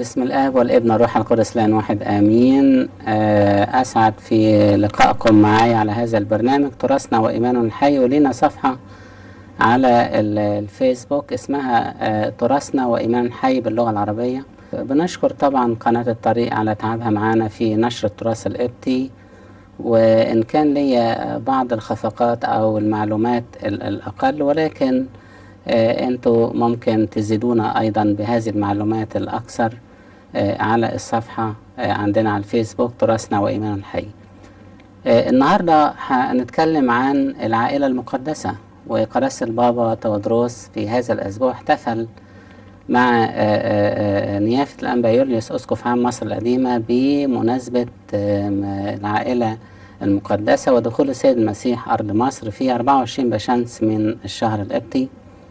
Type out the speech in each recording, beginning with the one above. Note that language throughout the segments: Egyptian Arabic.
بسم الآب والابن والروح القدس لان واحد آمين آه، أسعد في لقائكم معي على هذا البرنامج تراثنا وإيمان حي ولينا صفحة على ال- الفيسبوك اسمها آه، تراثنا وإيمان حي باللغة العربية بنشكر طبعا قناة الطريق على تعبها معنا في نشر التراث القبطي وإن كان لي بعض الخفقات أو المعلومات ال- الأقل ولكن آه، انتوا ممكن تزيدونا ايضا بهذه المعلومات الاكثر آه، على الصفحة آه، عندنا على الفيسبوك تراثنا وإيمان الحي آه، النهاردة هنتكلم عن العائلة المقدسة وقداسة البابا تودروس في هذا الأسبوع احتفل مع آه، آه، آه، نيافة الأنبا يوليوس أسقف عام مصر القديمة بمناسبة آم، العائلة المقدسة ودخول السيد المسيح أرض مصر في 24 بشمس من الشهر القبطي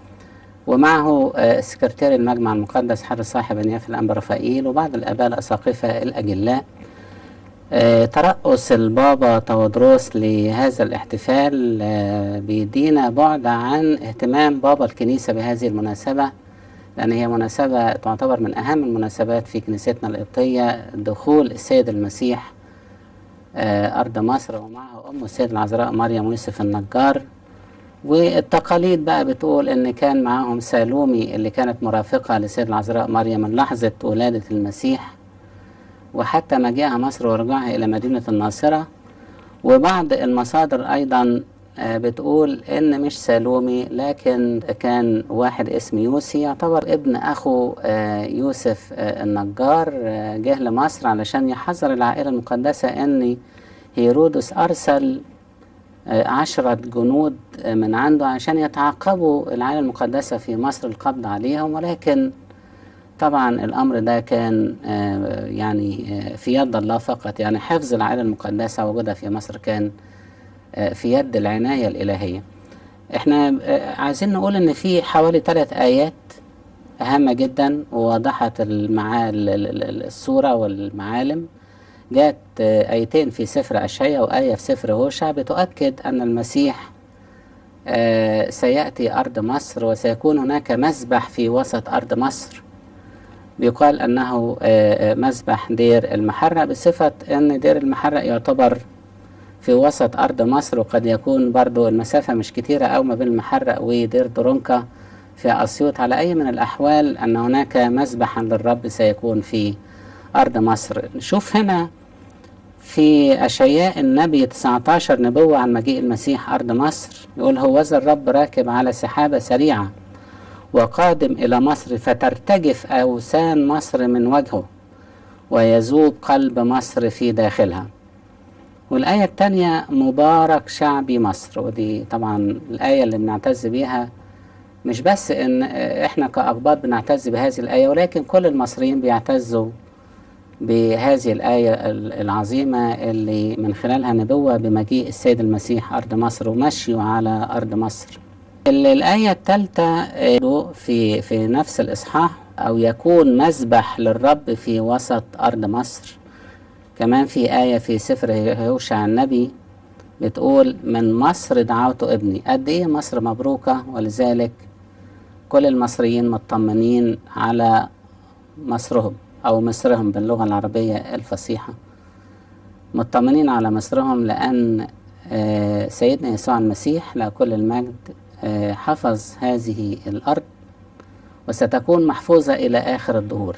ومعه آه، سكرتير المجمع المقدس حر صاحب نيافة الأنبا رفائيل وبعض الآباء الأساقفة الأجلاء آه، ترأس البابا تودروس لهذا الاحتفال آه، بيدينا بعد عن اهتمام بابا الكنيسة بهذه المناسبة لأن هي مناسبة تعتبر من أهم المناسبات في كنيستنا القبطية دخول السيد المسيح آه، أرض مصر ومعه أم السيد العذراء مريم ويوسف النجار والتقاليد بقى بتقول ان كان معاهم سالومي اللي كانت مرافقة لسيد العذراء مريم من لحظة ولادة المسيح وحتى مجيئها مصر ورجوعها إلى مدينة الناصرة وبعض المصادر أيضا آه، بتقول إن مش سالومي لكن كان واحد اسمه يوسي يعتبر ابن أخو آه، يوسف آه، النجار آه، جه لمصر علشان يحذر العائلة المقدسة إن هيرودس أرسل آه، عشرة جنود آه، من عنده عشان يتعاقبوا العائلة المقدسة في مصر القبض عليهم ولكن طبعا الأمر ده كان آه، يعني آه، في يد الله فقط يعني حفظ العائلة المقدسة وجودها في مصر كان آه، في يد العناية الإلهية احنا آه، عايزين نقول ان في حوالي ثلاث آيات هامة جدا ووضحت المعا... ال- ال- ال- الصورة والمعالم جاءت آه، آيتين في سفر أشعيا وآية في سفر هوشع بتؤكد أن المسيح آه، سيأتي أرض مصر وسيكون هناك مذبح في وسط أرض مصر بيقال أنه آه، آه، مذبح دير المحرق بصفة أن دير المحرق يعتبر في وسط أرض مصر وقد يكون برضو المسافة مش كتيرة أو ما بين المحرق ودير درونكا في أسيوط على أي من الأحوال أن هناك مذبحا للرب سيكون في أرض مصر نشوف هنا في أشعياء النبي 19 نبوة عن مجيء المسيح أرض مصر يقول هوذا الرب راكب على سحابة سريعة وقادم إلى مصر فترتجف أوسان مصر من وجهه ويذوب قلب مصر في داخلها والآية التانية مبارك شعبي مصر ودي طبعا الآية اللي بنعتز بيها مش بس إن إحنا كأقباط بنعتز بهذه الآية ولكن كل المصريين بيعتزوا بهذه الآية ال- العظيمة اللي من خلالها نبوة بمجيء السيد المسيح أرض مصر ومشيه على أرض مصر ال- الآية الثالثة آه، في في نفس الإصحاح أو يكون مذبح للرب في وسط أرض مصر كمان في آية في سفر هوشع النبي بتقول من مصر دعوت ابني قد إيه مصر مبروكة ولذلك كل المصريين مطمنين على مصرهم أو مصرهم باللغة العربية الفصيحة مطمنين على مصرهم لأن آه، سيدنا يسوع المسيح له كل المجد آه، حفظ هذه الأرض وستكون محفوظة إلى آخر الدهور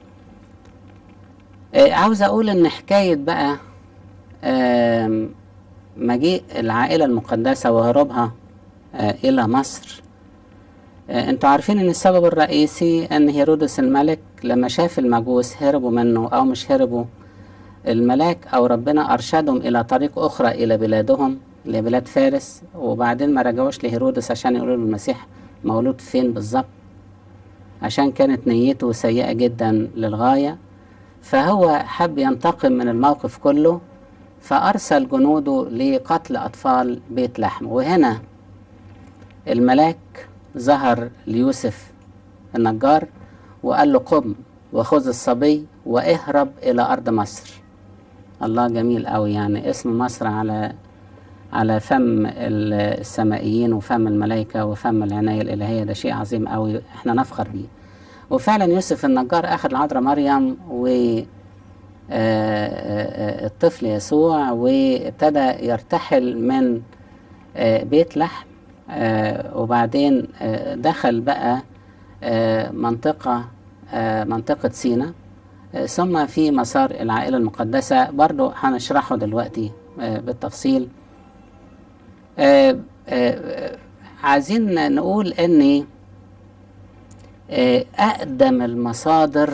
آه، عاوز أقول إن حكاية بقى آم، مجيء العائلة المقدسة وهروبها آه، إلى مصر آه، انتوا عارفين ان السبب الرئيسي ان هيرودس الملك لما شاف المجوس هربوا منه او مش هربوا الملاك او ربنا ارشدهم الى طريق اخرى الى بلادهم لبلاد فارس وبعدين ما رجعوش لهيرودس عشان يقولوا له المسيح مولود فين بالظبط عشان كانت نيته سيئة جدا للغاية فهو حب ينتقم من الموقف كله فأرسل جنوده لقتل أطفال بيت لحم وهنا الملاك ظهر ليوسف النجار وقال له قم وخذ الصبي واهرب إلى أرض مصر الله جميل قوي يعني اسم مصر على على فم ال- السمائيين وفم الملائكة وفم العناية الإلهية ده شيء عظيم قوي احنا نفخر بيه وفعلا يوسف النجار أخذ العذراء مريم و آه، آه، الطفل يسوع وابتدى يرتحل من آه، بيت لحم آه، وبعدين آه، دخل بقى آه، منطقة آه، منطقة سينا آه، ثم في مسار العائلة المقدسة برضو هنشرحه دلوقتي آه، بالتفصيل آه، آه، عايزين نقول ان آه، أقدم المصادر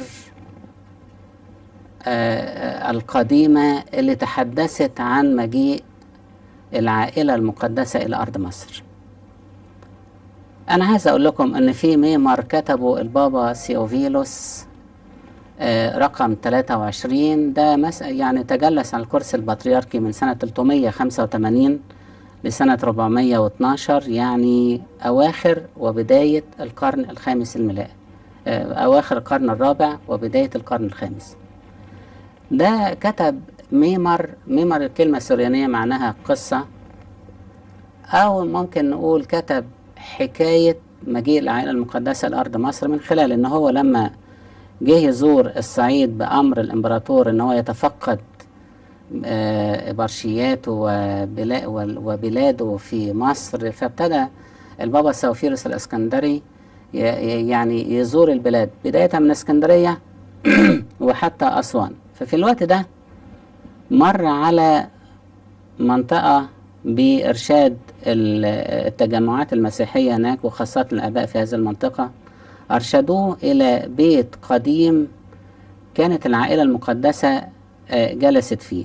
آه، القديمة اللي تحدثت عن مجيء العائلة المقدسة إلى أرض مصر أنا عايز أقول لكم إن في ميمر كتبه البابا سيوفيلوس آه، رقم 23 ده مس يعني تجلس على الكرسي البطريركي من سنة 385 لسنة 412 يعني أواخر وبداية القرن الخامس الميلادي آه، أواخر القرن الرابع وبداية القرن الخامس ده كتب ميمر ميمر الكلمة السريانية معناها قصة أو ممكن نقول كتب حكاية مجيء العائلة المقدسة لأرض مصر من خلال إن هو لما جه يزور الصعيد بأمر الإمبراطور إن هو يتفقد آه، برشياته وبلا- وال- وبلاده في مصر فابتدى البابا سوفيروس الإسكندري ي- ي- يعني يزور البلاد بداية من اسكندرية وحتى أسوان ففي الوقت ده مر على منطقة بإرشاد ال- التجمعات المسيحية هناك وخاصة الآباء في هذه المنطقة أرشدوه إلى بيت قديم كانت العائلة المقدسة آه، جلست فيه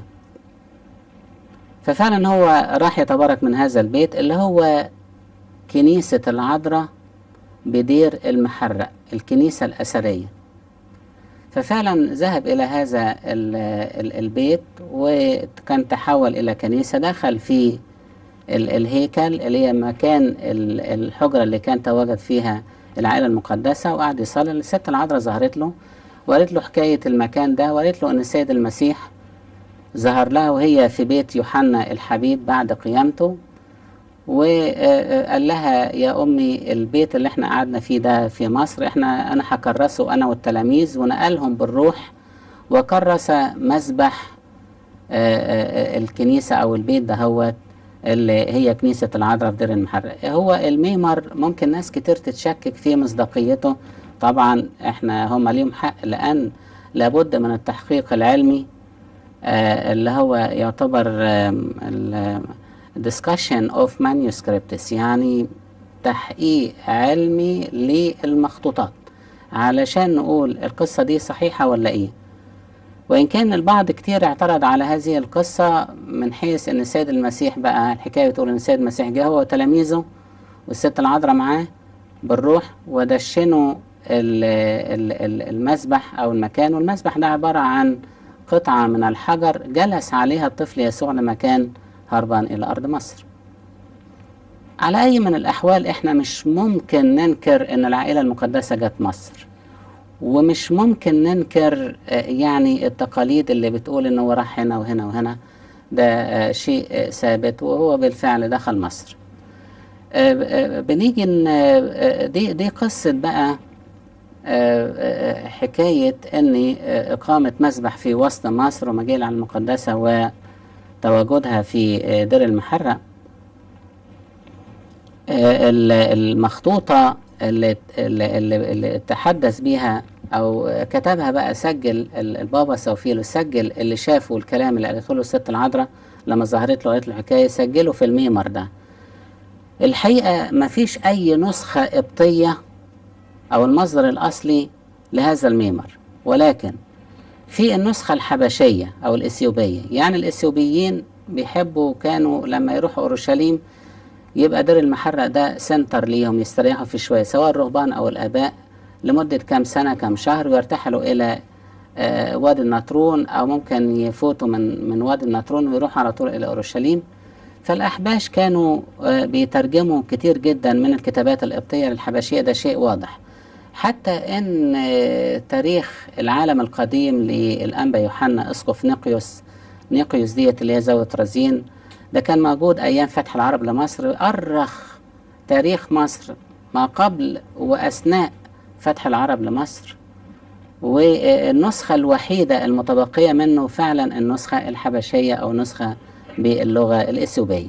ففعلا هو راح يتبارك من هذا البيت اللي هو كنيسة العذراء بدير المحرق الكنيسة الأثرية ففعلا ذهب إلى هذا ال- ال- البيت وكان تحول إلى كنيسة دخل في ال- الهيكل اللي هي مكان ال- الحجرة اللي كان تواجد فيها العائلة المقدسة وقعد يصلي الست العذراء ظهرت له وقالت له حكاية المكان ده وقالت له أن السيد المسيح ظهر لها وهي في بيت يوحنا الحبيب بعد قيامته وقال لها يا أمي البيت اللي احنا قعدنا فيه ده في مصر احنا أنا هكرسه أنا والتلاميذ ونقلهم بالروح وكرس مسبح آه، آه، الكنيسة أو البيت ده هو اللي هي كنيسة العذراء في دير المحرق هو الميمر ممكن ناس كتير تتشكك في مصداقيته طبعا احنا هم ليهم حق لأن لابد من التحقيق العلمي آه، اللي هو يعتبر آم، ال- discussion of manuscripts يعني تحقيق علمي للمخطوطات علشان نقول القصة دي صحيحة ولا ايه وإن كان البعض كتير اعترض على هذه القصة من حيث إن السيد المسيح بقى الحكاية بتقول إن السيد المسيح جه هو وتلاميذه والست العذراء معاه بالروح ودشنوا ال- ال- ال- المسبح أو المكان والمسبح ده عبارة عن قطعة من الحجر جلس عليها الطفل يسوع لما كان هربان إلى أرض مصر على أي من الأحوال إحنا مش ممكن ننكر إن العائلة المقدسة جت مصر ومش ممكن ننكر آه، يعني التقاليد اللي بتقول إنه راح هنا وهنا وهنا ده آه، شيء آه، ثابت وهو بالفعل دخل مصر آه، آه، بنيجي إن آه، آه، دي دي قصة بقى آه، آه، حكاية أن آه، إقامة مسبح في وسط مصر ومجيء العلم المقدسة وتواجدها في آه، دير المحرق آه، ال- المخطوطة اللي, اللي, اللي, اللي تحدث بيها أو آه، كتبها بقى سجل ال- البابا سوفيلو سجل اللي شافه الكلام اللي قالته له الست العذراء لما ظهرت له قالت له الحكاية سجله في الميمر ده الحقيقة مفيش أي نسخة قبطية أو المصدر الأصلي لهذا الميمر ولكن في النسخة الحبشية أو الإثيوبية يعني الإثيوبيين بيحبوا كانوا لما يروحوا أورشليم يبقى دير المحرق ده سنتر ليهم يستريحوا فيه شوية سواء الرهبان أو الآباء لمدة كام سنة كام شهر ويرتحلوا إلى آه، وادي النطرون أو ممكن يفوتوا من من وادي النطرون ويروحوا على طول إلى أورشليم فالأحباش كانوا آه، بيترجموا كتير جدا من الكتابات القبطية للحبشية ده شيء واضح حتى ان آه، تاريخ العالم القديم للانبا يوحنا اسقف نيقيوس نيقيوس ديت اللي هي زاوية رزين ده كان موجود ايام فتح العرب لمصر ارخ تاريخ مصر ما قبل واثناء فتح العرب لمصر والنسخة الوحيدة المتبقية منه فعلا النسخة الحبشية أو نسخة باللغة الإثيوبية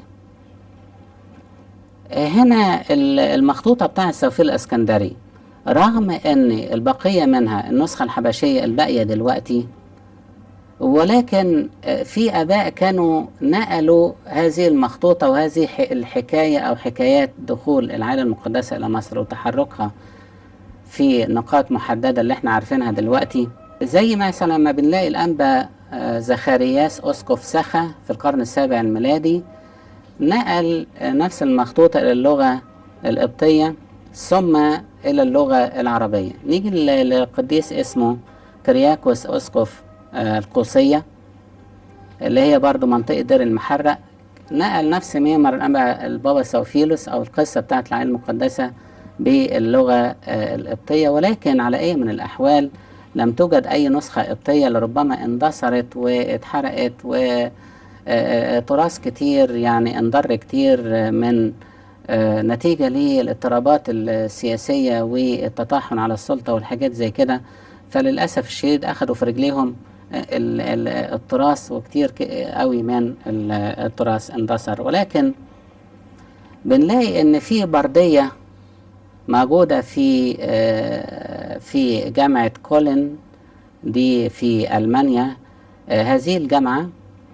هنا المخطوطة بتاع السوفيل الإسكندري رغم أن البقية منها النسخة الحبشية الباقية دلوقتي ولكن في آباء كانوا نقلوا هذه المخطوطة وهذه الحكاية أو حكايات دخول العائلة المقدسة إلى مصر وتحركها في نقاط محددة اللي احنا عارفينها دلوقتي زي مثلا ما بنلاقي الأنبا زخارياس أسقف سخا في القرن السابع الميلادي نقل نفس المخطوطة إلى اللغة القبطية ثم إلى اللغة العربية نيجي لقديس اسمه كرياكوس أسقف القوسية اللي هي برضو منطقة دير المحرق نقل نفس ميمر البابا سوفيلوس أو القصة بتاعت العائلة المقدسة باللغة القبطية ولكن على أي من الأحوال لم توجد أي نسخة قبطية لربما اندثرت واتحرقت وتراث كتير يعني انضر كتير من نتيجة للاضطرابات السياسية والتطاحن على السلطة والحاجات زي كده فللأسف الشديد أخدوا في رجليهم التراث وكتير قوي من التراث اندثر ولكن بنلاقي ان في بردية موجودة في في جامعة كولن دي في ألمانيا هذه الجامعة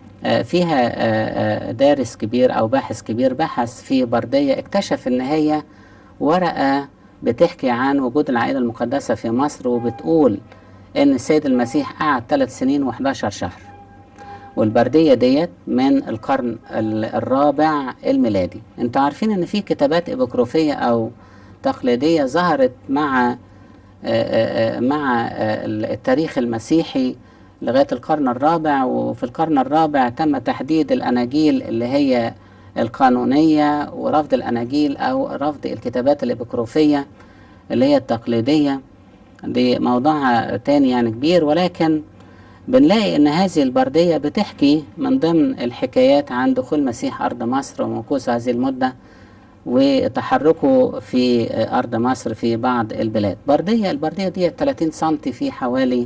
فيها دارس كبير أو باحث كبير بحث في بردية اكتشف إن هي ورقة بتحكي عن وجود العائلة المقدسة في مصر وبتقول إن السيد المسيح قعد ثلاث سنين و11 شهر والبردية ديت من القرن الرابع الميلادي انتوا عارفين ان في كتابات ابوكروفية او تقليدية ظهرت مع مع التاريخ المسيحي لغاية القرن الرابع وفي القرن الرابع تم تحديد الأناجيل اللي هي القانونية ورفض الأناجيل أو رفض الكتابات الإبوكروفية اللي هي التقليدية دي موضوع تاني يعني كبير ولكن بنلاقي ان هذه البردية بتحكي من ضمن الحكايات عن دخول المسيح ارض مصر ومكوث هذه المدة وتحركه في ارض مصر في بعض البلاد بردية البردية دي 30 سنتي في حوالي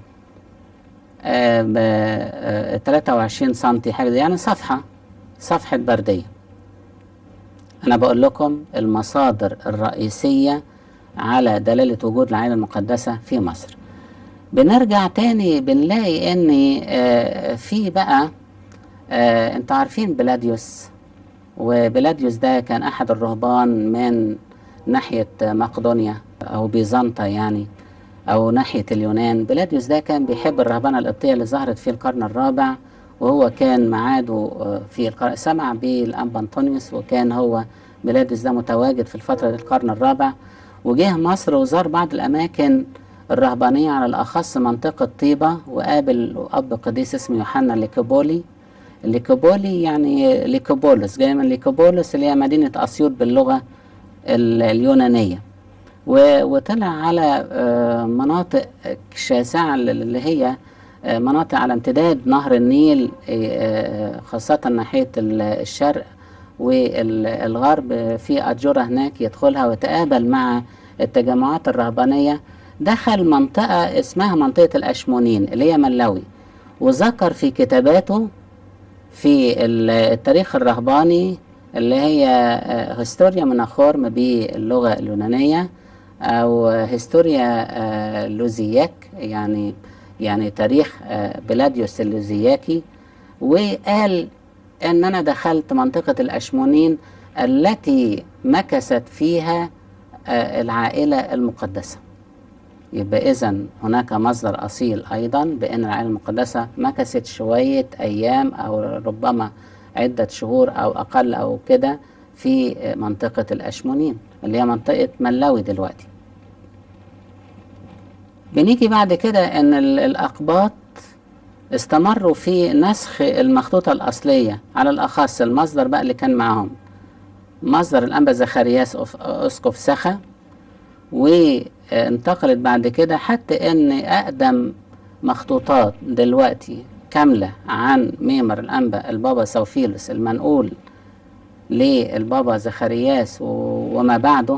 آه آه 23 سنتي حاجة يعني صفحة صفحة بردية انا بقول لكم المصادر الرئيسية على دلالة وجود العائلة المقدسة في مصر بنرجع تاني بنلاقي ان آه في بقى آه انتوا عارفين بلاديوس وبلاديوس ده كان احد الرهبان من ناحية مقدونيا او بيزنطة يعني او ناحية اليونان بلاديوس ده كان بيحب الرهبنة القبطية اللي ظهرت في القرن الرابع وهو كان معاده في القرن سمع بالأنبا أنطونيوس وكان هو بلاديوس ده متواجد في الفترة القرن الرابع وجه مصر وزار بعض الأماكن الرهبانية على الأخص منطقة طيبة وقابل أب قديس اسمه يوحنا ليكوبولي ليكوبولي يعني ليكوبولس جاي من ليكوبولس اللي هي مدينة أسيوط باللغة اليونانية وطلع على مناطق شاسعة اللي هي مناطق على امتداد نهر النيل خاصة ناحية الشرق والغرب في أجورة هناك يدخلها ويتقابل مع التجمعات الرهبانية دخل منطقة اسمها منطقة الأشمونين اللي هي ملاوي وذكر في كتاباته في التاريخ الرهباني اللي هي هستوريا مناخورم باللغة اليونانية أو هستوريا لوزياك يعني يعني تاريخ بلاديوس اللوزياكي وقال ان انا دخلت منطقة الاشمونين التي مكست فيها العائلة المقدسة يبقى اذا هناك مصدر اصيل ايضا بان العائلة المقدسة مكست شوية ايام او ربما عدة شهور او اقل او كده في منطقة الاشمونين اللي هي منطقة ملاوي دلوقتي بنيجي بعد كده ان الاقباط استمروا في نسخ المخطوطة الأصلية على الأخص المصدر بقى اللي كان معاهم مصدر الأنبا زخرياس أسقف سخا وانتقلت بعد كده حتى إن أقدم مخطوطات دلوقتي كاملة عن ميمر الأنبا البابا سوفيلوس المنقول للبابا زخرياس وما بعده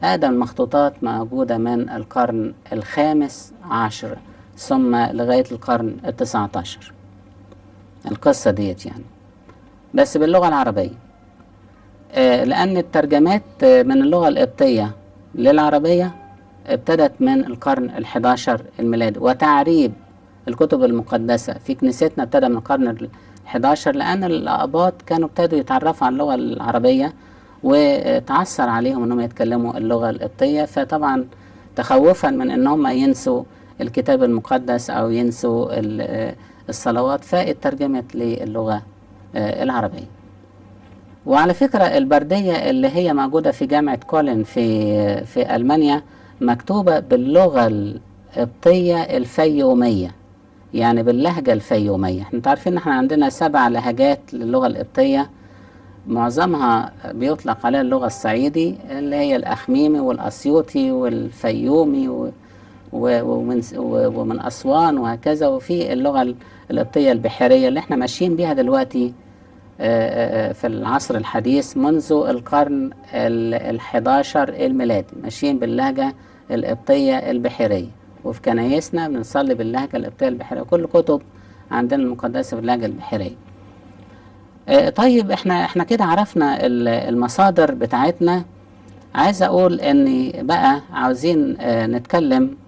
أقدم المخطوطات موجودة من القرن الخامس عشر ثم لغاية القرن التسعة عشر القصة ديت يعني بس باللغة العربية آه، لأن الترجمات آه، من اللغة القبطية للعربية ابتدت من القرن الحداشر الميلادي وتعريب الكتب المقدسة في كنيستنا ابتدى من القرن الحداشر لأن الآباط كانوا ابتدوا يتعرفوا على اللغة العربية وتعثر عليهم أنهم يتكلموا اللغة القبطية فطبعا تخوفا من أنهم ينسوا الكتاب المقدس أو ينسوا ال- آه، الصلوات فاترجمت للغة آه، العربية وعلى فكرة البردية اللي هي موجودة في جامعة كولن في في ألمانيا مكتوبة باللغة القبطية الفيومية يعني باللهجة الفيومية احنا عارفين ان احنا عندنا سبع لهجات للغة القبطية معظمها بيطلق عليها اللغة الصعيدي اللي هي الأخميمي والأسيوطي والفيومي و و- ومن و- ومن أسوان وهكذا وفي اللغة القبطية البحرية اللي احنا ماشيين بيها دلوقتي آه، آه، في العصر الحديث منذ القرن الحداشر الميلادي ماشيين باللهجة القبطية البحرية وفي كنايسنا بنصلي باللهجة القبطية البحرية كل كتب عندنا المقدسة باللهجة البحرية آه، طيب احنا احنا كده عرفنا ال- المصادر بتاعتنا عايز اقول ان بقى عاوزين آه، نتكلم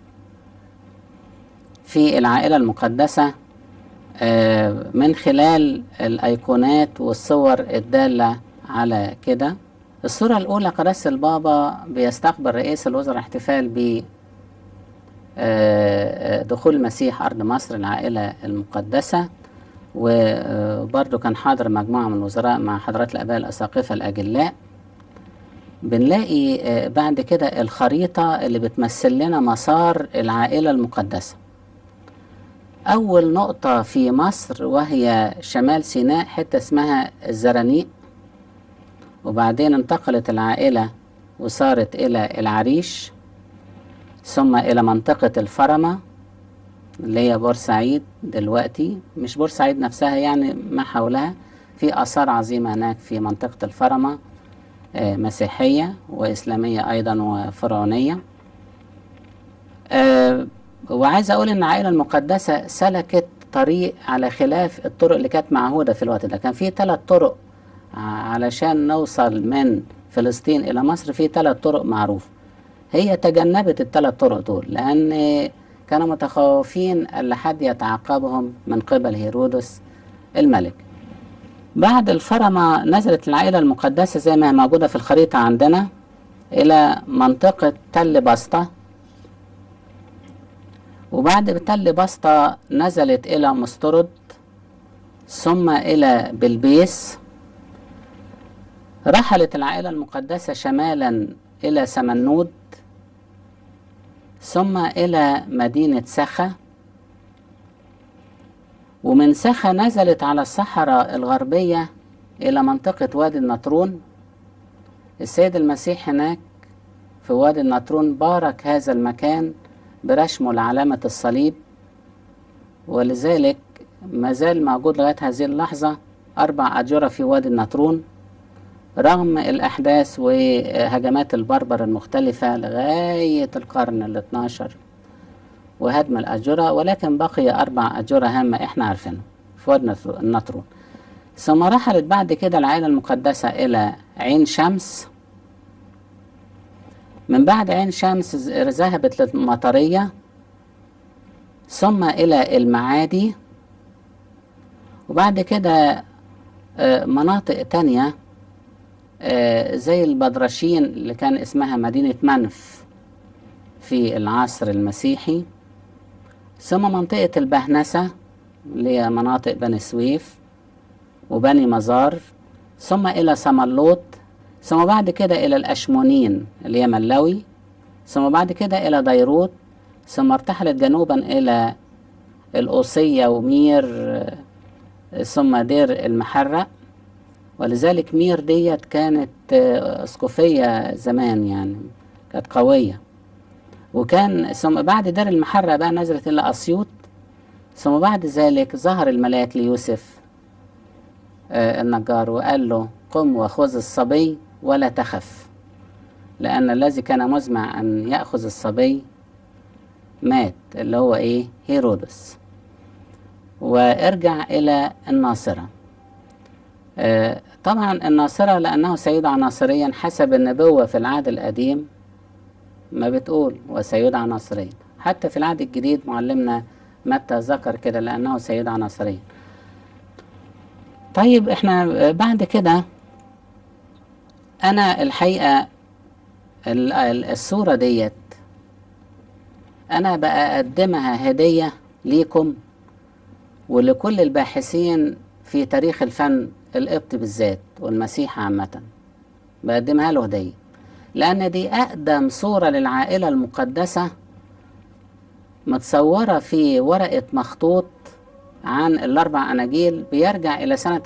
في العائلة المقدسة آه، من خلال الأيقونات والصور الدالة على كده الصورة الأولى قداسة البابا بيستقبل رئيس الوزراء احتفال ب آه، دخول المسيح أرض مصر العائلة المقدسة وبرضه كان حاضر مجموعة من الوزراء مع حضرات الآباء الأساقفة الأجلاء بنلاقي آه، بعد كده الخريطة اللي بتمثل لنا مسار العائلة المقدسة أول نقطة في مصر وهي شمال سيناء حتة اسمها الزرانيق وبعدين انتقلت العائلة وصارت إلى العريش ثم إلى منطقة الفرمة اللي هي بورسعيد دلوقتي مش بورسعيد نفسها يعني ما حولها في آثار عظيمة هناك في منطقة الفرمة آه، مسيحية وإسلامية أيضا وفرعونية آه، وعايز أقول إن العائلة المقدسة سلكت طريق على خلاف الطرق اللي كانت معهودة في الوقت ده كان في ثلاث طرق ع- علشان نوصل من فلسطين إلى مصر في ثلاث طرق معروفة هي تجنبت الثلاث طرق دول لأن كانوا متخوفين أن حد يتعاقبهم من قبل هيرودس الملك بعد الفرمة نزلت العائلة المقدسة زي ما هي موجودة في الخريطة عندنا إلى منطقة تل بسطة وبعد تل بسطة نزلت إلى مسترد ثم إلى بلبيس رحلت العائلة المقدسة شمالا إلى سمنود ثم إلى مدينة سخا ومن سخا نزلت على الصحراء الغربية إلى منطقة وادي النطرون السيد المسيح هناك في وادي النطرون بارك هذا المكان برشمه لعلامة الصليب ولذلك ما زال موجود لغاية هذه اللحظة أربع أجرة في وادي النطرون رغم الأحداث وهجمات البربر المختلفة لغاية القرن ال 12 وهدم الأجرة ولكن بقي أربع أجرة هامة إحنا عارفينها في وادي النطرون ثم رحلت بعد كده العائلة المقدسة إلى عين شمس من بعد عين شمس ز- ذهبت للمطرية ثم إلى المعادي وبعد كده آه، مناطق تانية آه، زي البدرشين اللي كان اسمها مدينة منف في العصر المسيحي ثم منطقة البهنسة اللي هي مناطق بني سويف وبني مزار ثم إلى سملوط ثم بعد كده إلى الأشمونين اللي هي ملوي ثم بعد كده إلى ديروت ثم ارتحلت جنوبا إلى القوسية ومير آه، ثم دير المحرق ولذلك مير ديت كانت آه، اسقفية زمان يعني كانت قوية وكان ثم بعد دير المحرة بقى نزلت إلى أسيوط ثم بعد ذلك ظهر الملاك ليوسف آه، النجار وقال له قم وخذ الصبي ولا تخف لأن الذي كان مزمع أن يأخذ الصبي مات اللي هو إيه هيرودس وارجع إلى الناصرة آه، طبعا الناصرة لأنه سيدعى ناصريا حسب النبوة في العهد القديم ما بتقول وسيدعى ناصريا حتى في العهد الجديد معلمنا متى ذكر كده لأنه سيدعى ناصريا طيب احنا بعد كده أنا الحقيقة ال- ال- الصورة ديت أنا بقدمها هدية ليكم ولكل الباحثين في تاريخ الفن القبطي بالذات والمسيح عامة بقدمها له هدية لأن دي أقدم صورة للعائلة المقدسة متصورة في ورقة مخطوط عن الأربع أناجيل بيرجع إلى سنة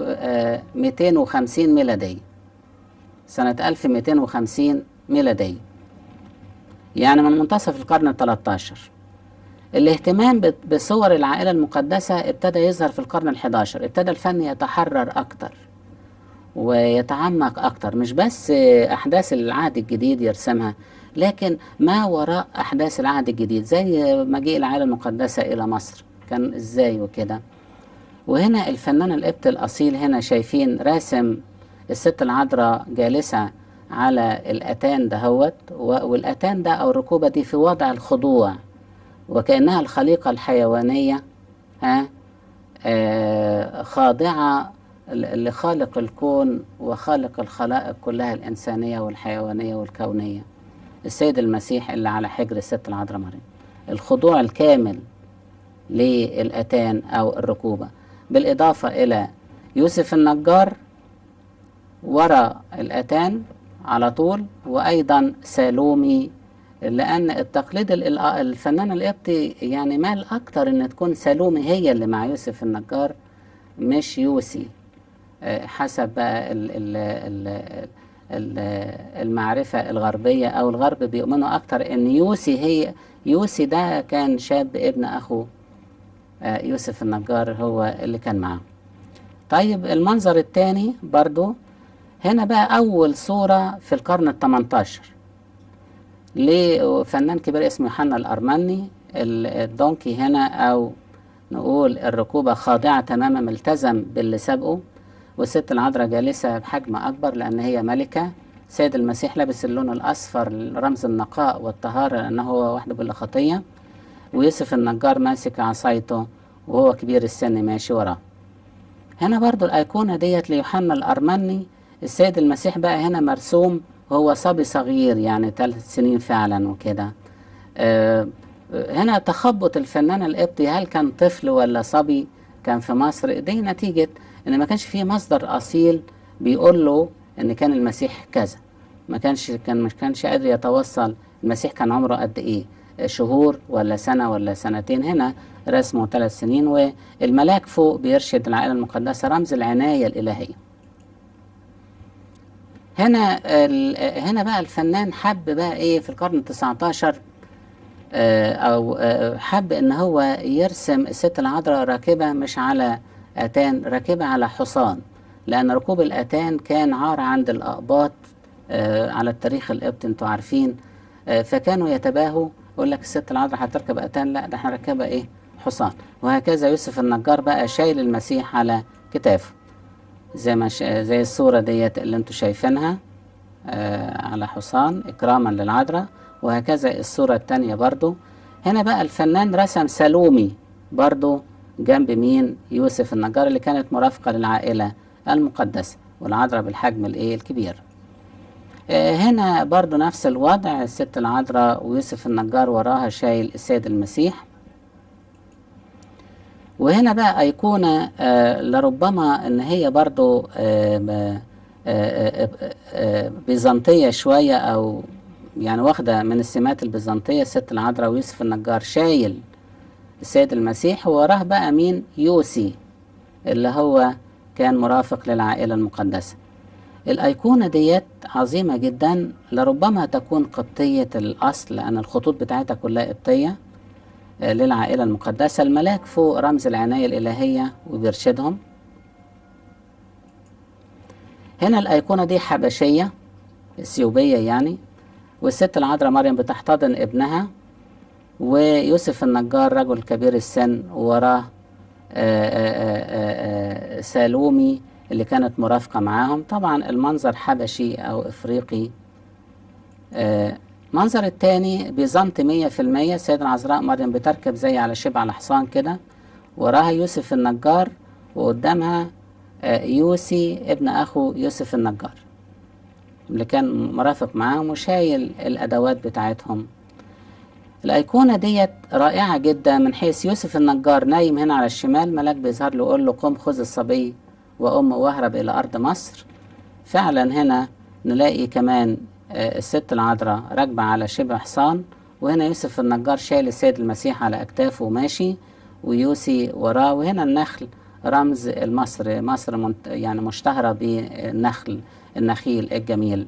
1250 ميلادية سنة 1250 ميلادية يعني من منتصف القرن ال 13 الاهتمام بت- بصور العائلة المقدسة ابتدى يظهر في القرن ال 11 ابتدى الفن يتحرر أكتر ويتعمق أكتر مش بس أحداث العهد الجديد يرسمها لكن ما وراء أحداث العهد الجديد زي مجيء العائلة المقدسة إلى مصر كان إزاي وكده وهنا الفنان القبط الأصيل هنا شايفين راسم الست العذراء جالسة على الأتان دهوت و- والأتان ده أو الركوبة دي في وضع الخضوع وكأنها الخليقة الحيوانية ها آه، خاضعة ل- لخالق الكون وخالق الخلائق كلها الإنسانية والحيوانية والكونية السيد المسيح اللي على حجر الست العذراء مريم الخضوع الكامل للأتان أو الركوبة بالإضافة إلى يوسف النجار وراء الأتان على طول وأيضا سالومي لأن التقليد ال- الفنان القبطي يعني مال أكتر إن تكون سالومي هي اللي مع يوسف النجار مش يوسي آه، حسب بقى ال ال ال ال المعرفة الغربية أو الغرب بيؤمنوا أكتر إن يوسي هي يوسي ده كان شاب ابن أخو آه، يوسف النجار هو اللي كان معاه طيب المنظر الثاني برضو هنا بقى أول صورة في القرن الثمنتاشر لفنان كبير اسمه يوحنا الأرمني ال- الدونكي هنا أو نقول الركوبة خاضعة تماما ملتزم باللي سابقه والست العذراء جالسة بحجم أكبر لأن هي ملكة سيد المسيح لابس اللون الأصفر رمز النقاء والطهارة لأنه هو وحده بلا خطية ويوسف النجار ماسك عصايته وهو كبير السن ماشي وراه هنا برضو الأيقونة ديت ليوحنا الأرمني السيد المسيح بقى هنا مرسوم وهو صبي صغير يعني ثلاث سنين فعلا وكده آه، هنا تخبط الفنان القبطي هل كان طفل ولا صبي كان في مصر دي نتيجة ان ما كانش فيه مصدر اصيل بيقول له ان كان المسيح كذا ما كانش كان مش كانش قادر يتوصل المسيح كان عمره قد ايه شهور ولا سنة ولا سنتين هنا رسمه ثلاث سنين والملاك فوق بيرشد العائلة المقدسة رمز العناية الإلهية هنا ال- هنا بقى الفنان حب بقى ايه في القرن التسعتاشر آه، او آه، حب ان هو يرسم الست العذراء راكبة مش على اتان راكبة على حصان لان ركوب الاتان كان عار عند الاقباط آه، على التاريخ القبطي انتوا عارفين آه، فكانوا يتباهوا يقول لك الست العذراء هتركب اتان لا ده احنا راكبة ايه حصان وهكذا يوسف النجار بقى شايل المسيح على كتافه زي ما ش... زي الصورة ديت اللي انتوا شايفينها آه على حصان إكراما للعذراء وهكذا الصورة التانية برضو هنا بقى الفنان رسم سالومي برضو جنب مين يوسف النجار اللي كانت مرافقة للعائلة المقدسة والعذراء بالحجم الايه الكبير آه هنا برضو نفس الوضع الست العذراء ويوسف النجار وراها شايل السيد المسيح وهنا بقى أيقونة آه لربما إن هي برضو آه ب- آه، آه، آه، آه، بيزنطية شوية أو يعني واخدة من السمات البيزنطية الست العذراء ويوسف النجار شايل السيد المسيح ووراه بقى مين يوسي اللي هو كان مرافق للعائلة المقدسة الأيقونة ديت عظيمة جدا لربما تكون قبطية الأصل لأن الخطوط بتاعتها كلها قبطية آه، للعائلة المقدسة الملاك فوق رمز العناية الإلهية وبيرشدهم هنا الأيقونة دي حبشية اثيوبيه يعني والست العذراء مريم بتحتضن ابنها ويوسف النجار رجل كبير السن ووراه آه، آه، آه، آه، سالومي اللي كانت مرافقة معاهم طبعا المنظر حبشي أو إفريقي آه، المنظر التاني بيزنطي مية في المية السيدة العذراء مريم بتركب زي على شبه على حصان كده وراها يوسف النجار وقدامها آه، يوسي ابن أخو يوسف النجار اللي كان مرافق معاهم وشايل الأدوات بتاعتهم الأيقونة ديت رائعة جدا من حيث يوسف النجار نايم هنا على الشمال ملاك بيظهر له يقول له قم خذ الصبي وأمه واهرب إلى أرض مصر فعلا هنا نلاقي كمان آه، الست العذراء راكبة على شبه حصان وهنا يوسف النجار شايل السيد المسيح على أكتافه وماشي ويوسي وراه وهنا النخل رمز المصر مصر منت- يعني مشتهرة بالنخل النخيل الجميل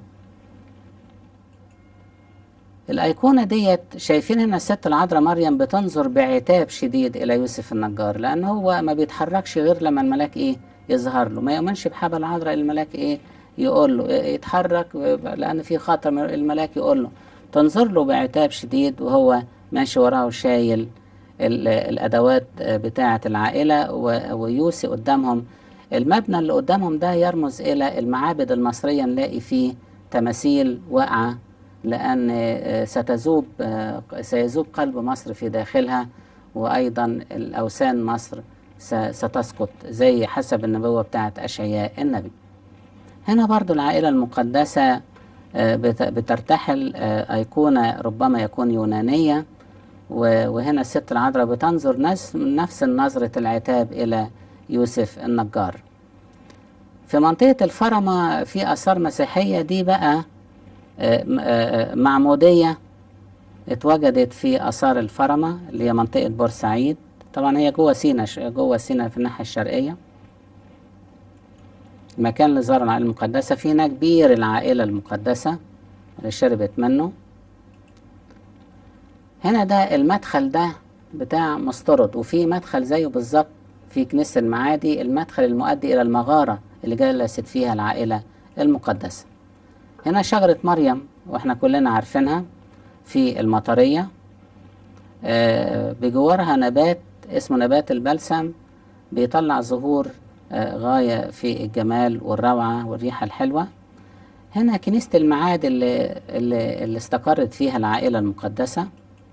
الأيقونة ديت شايفين هنا الست العذراء مريم بتنظر بعتاب شديد إلى يوسف النجار لأن هو ما بيتحركش غير لما الملاك إيه يظهر له ما يؤمنش بحبل العذراء الملاك إيه يقول له إيه يتحرك لأن في خطر من الملاك يقول له تنظر له بعتاب شديد وهو ماشي وراه وشايل ال- الأدوات بتاعة العائلة و- ويوسي قدامهم المبنى اللي قدامهم ده يرمز إلى المعابد المصرية نلاقي فيه تماثيل واقعة لأن آه، ستذوب آه، سيذوب قلب مصر في داخلها وأيضا الأوثان مصر س- ستسقط زي حسب النبوة بتاعت أشعياء النبي هنا برضو العائلة المقدسة آه، بت- بترتحل آه، أيقونة ربما يكون يونانية و- وهنا الست العذراء بتنظر نفس نفس نظرة العتاب إلى يوسف النجار في منطقة الفرمة في آثار مسيحية دي بقى آه، م- آه، معمودية اتوجدت في آثار الفرمة اللي هي منطقة بورسعيد طبعا هي جوه سينا ش- جوه سينا في الناحية الشرقية المكان اللي زار العائلة المقدسة في هناك بير العائلة المقدسة اللي شربت منه هنا ده المدخل ده بتاع مسترد وفي مدخل زيه بالظبط في كنيسة المعادي المدخل المؤدي إلى المغارة اللي جلست فيها العائلة المقدسة هنا شجرة مريم واحنا كلنا عارفينها في المطرية آه، بجوارها نبات اسمه نبات البلسم بيطلع زهور آه، غاية في الجمال والروعة والريحة الحلوة هنا كنيسة المعاد اللي, اللي, اللي استقرت فيها العائلة المقدسة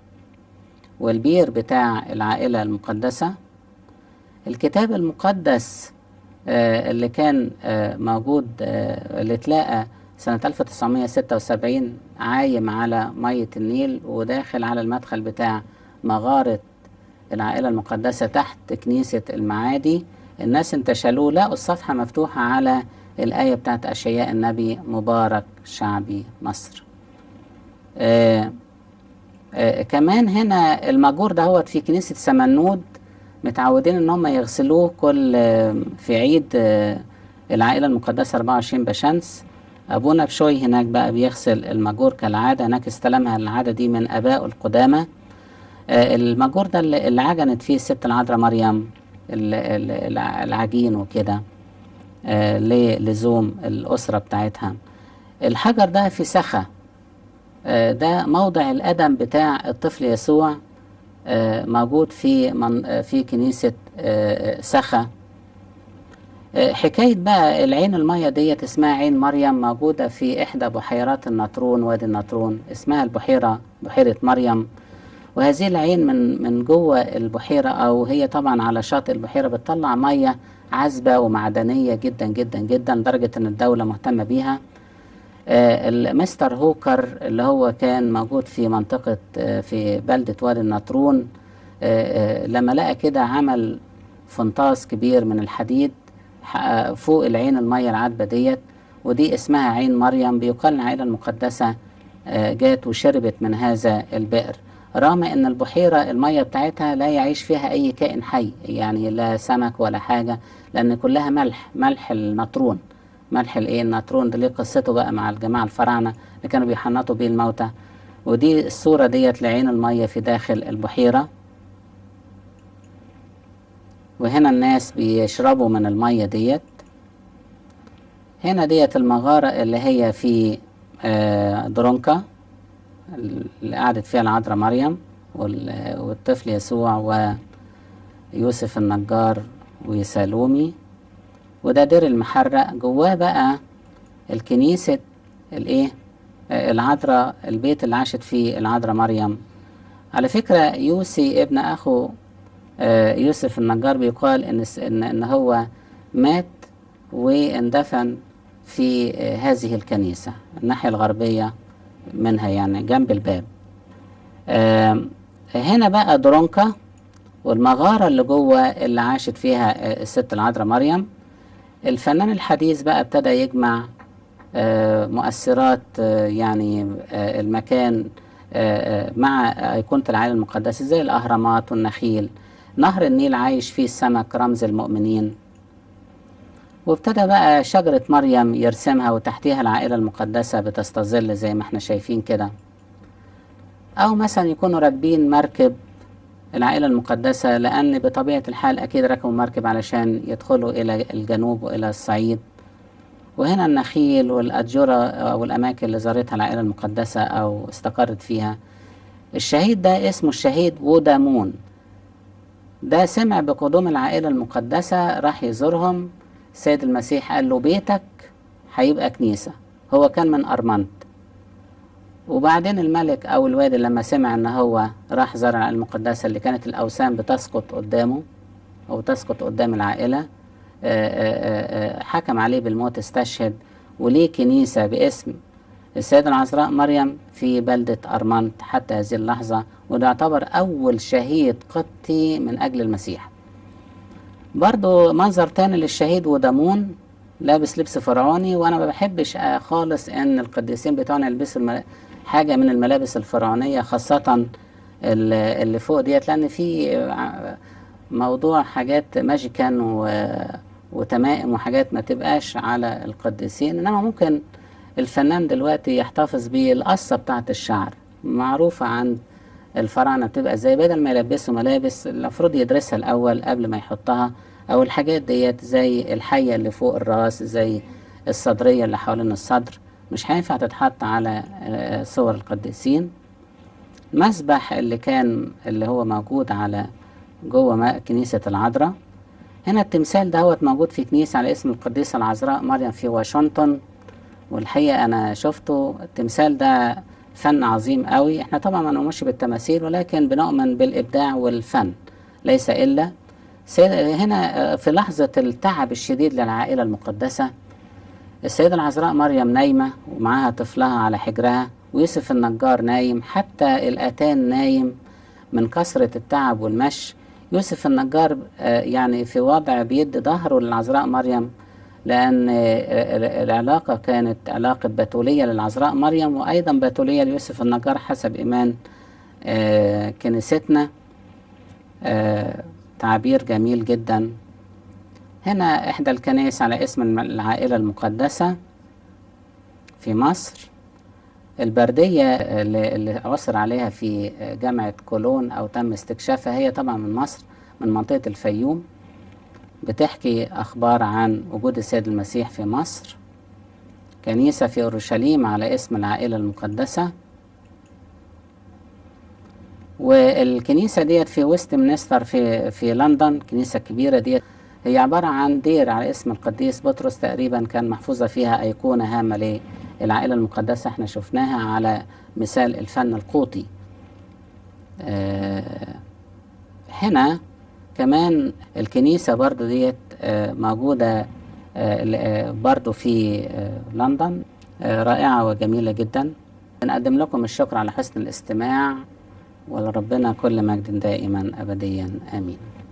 والبير بتاع العائلة المقدسة الكتاب المقدس آه، اللي كان آه، موجود آه، اللي اتلاقى سنة 1976 عايم على مية النيل وداخل على المدخل بتاع مغارة العائلة المقدسة تحت كنيسة المعادي الناس انتشلوه لقوا الصفحة مفتوحة على الآية بتاعت أشعياء النبي مبارك شعبي مصر آه آه كمان هنا المجور دهوت في كنيسة سمنود متعودين ان هم يغسلوه كل آه في عيد آه العائلة المقدسة 24 بشمس ابونا بشوي هناك بقى بيغسل المجور كالعادة هناك استلمها العادة دي من ابائه القدامى آه المجور ده اللي اللي عجنت فيه الست العذراء مريم ال- ال- العجين وكده آه للزوم الأسرة بتاعتها الحجر ده في سخة آه ده موضع القدم بتاع الطفل يسوع آه موجود في من آه في كنيسة آه سخة آه حكاية بقى العين المية ديت اسمها عين مريم موجودة في إحدى بحيرات النطرون وادي النطرون اسمها البحيرة بحيرة مريم وهذه العين من من جوه البحيرة أو هي طبعا على شاطئ البحيرة بتطلع مية عذبة ومعدنية جدا جدا جدا لدرجة إن الدولة مهتمة بيها آه، المستر هوكر اللي هو كان موجود في منطقة آه، في بلدة وادي النطرون آه، آه، لما لقى كده عمل فنطاس كبير من الحديد ح- فوق العين المية العذبة ديت ودي اسمها عين مريم بيقال العائلة المقدسة آه، جات وشربت من هذا البئر رغم ان البحيرة المية بتاعتها لا يعيش فيها اي كائن حي يعني لا سمك ولا حاجة لان كلها ملح ملح النطرون ملح الايه النطرون ده ليه قصته بقى مع الجماعة الفراعنة اللي كانوا بيحنطوا بيه الموتى ودي الصورة ديت لعين المية في داخل البحيرة وهنا الناس بيشربوا من المية ديت هنا ديت المغارة اللي هي في آه، درونكا اللي قعدت فيها العذراء مريم وال- والطفل يسوع ويوسف النجار وسالومي وده دير المحرق جواه بقى الكنيسة الايه آه، العذراء البيت اللي عاشت فيه العذراء مريم على فكرة يوسي ابن أخو آه، يوسف النجار بيقال إن س- إن إن هو مات واندفن في آه، هذه الكنيسة الناحية الغربية منها يعني جنب الباب آم، هنا بقى درونكا والمغارة اللي جوه اللي عاشت فيها آه، الست العذراء مريم الفنان الحديث بقى ابتدى يجمع آه، مؤثرات آه، يعني آه، المكان آه، آه، مع أيقونة العائلة المقدسة زي الأهرامات والنخيل نهر النيل عايش فيه السمك رمز المؤمنين وابتدى بقى شجرة مريم يرسمها وتحتيها العائلة المقدسة بتستظل زي ما احنا شايفين كده أو مثلا يكونوا راكبين مركب العائلة المقدسة لأن بطبيعة الحال أكيد ركبوا مركب علشان يدخلوا إلى الجنوب وإلى الصعيد وهنا النخيل والأشجرة أو الأماكن اللي زارتها العائلة المقدسة أو استقرت فيها الشهيد ده اسمه الشهيد وودامون ده سمع بقدوم العائلة المقدسة راح يزورهم السيد المسيح قال له بيتك هيبقى كنيسة هو كان من أرمنت وبعدين الملك أو الوالي لما سمع إن هو راح زار العائلة المقدسة اللي كانت الأوثان بتسقط قدامه أو تسقط قدام العائلة آه، آه، آه، حكم عليه بالموت استشهد وليه كنيسة باسم السيدة العذراء مريم في بلدة أرمنت حتى هذه اللحظة وده يعتبر أول شهيد قبطي من أجل المسيح برضو منظر تاني للشهيد ودامون لابس لبس فرعوني وانا ما بحبش آه خالص ان القديسين بتوعنا يلبسوا الم- حاجه من الملابس الفرعونيه خاصه ال- اللي فوق ديت لان في آه، موضوع حاجات ماجيكان و- وتمائم وحاجات ما تبقاش على القديسين انما ممكن الفنان دلوقتي يحتفظ بالقصه بتاعه الشعر معروفه عند الفراعنه بتبقى ازاي بدل ما يلبسوا ملابس المفروض يدرسها الاول قبل ما يحطها او الحاجات ديت زي الحيه اللي فوق الراس زي الصدريه اللي حوالين الصدر مش هينفع تتحط على آه، صور القديسين المسبح اللي كان اللي هو موجود على جوه ما- كنيسة العذراء هنا التمثال دهوت موجود في كنيسة على اسم القديسة العذراء مريم في واشنطن والحقيقة أنا شفته التمثال ده فن عظيم قوي احنا طبعا ما نؤمنش بالتماثيل ولكن بنؤمن بالإبداع والفن ليس إلا سيد هنا آه، في لحظة التعب الشديد للعائلة المقدسة السيدة العذراء مريم نايمة ومعاها طفلها على حجرها ويوسف النجار نايم حتى الأتان نايم من كثرة التعب والمشي يوسف النجار آه، يعني في وضع بيدي ظهره للعذراء مريم لأن آه، آه، العلاقة كانت علاقة بتولية للعذراء مريم وأيضا بتولية ليوسف النجار حسب إيمان آه، كنيستنا آه، تعبير جميل جدا هنا إحدى الكنائس على اسم الم- العائلة المقدسة في مصر البردية اللي, اللي عثر عليها في جامعة كولون أو تم استكشافها هي طبعا من مصر من منطقة الفيوم بتحكي أخبار عن وجود السيد المسيح في مصر كنيسة في أورشليم على اسم العائلة المقدسة والكنيسة ديت في ويست منستر في في لندن كنيسة كبيرة ديت هي عبارة عن دير على اسم القديس بطرس تقريبا كان محفوظة فيها أيقونة هامة للعائلة المقدسة احنا شفناها على مثال الفن القوطي آه، هنا كمان الكنيسة برضو ديت آه، موجودة آه، ل- آه، برضو في آه، لندن آه، رائعة وجميلة جدا بنقدم لكم الشكر على حسن الاستماع ولربنا كل مجد دائما أبديا آمين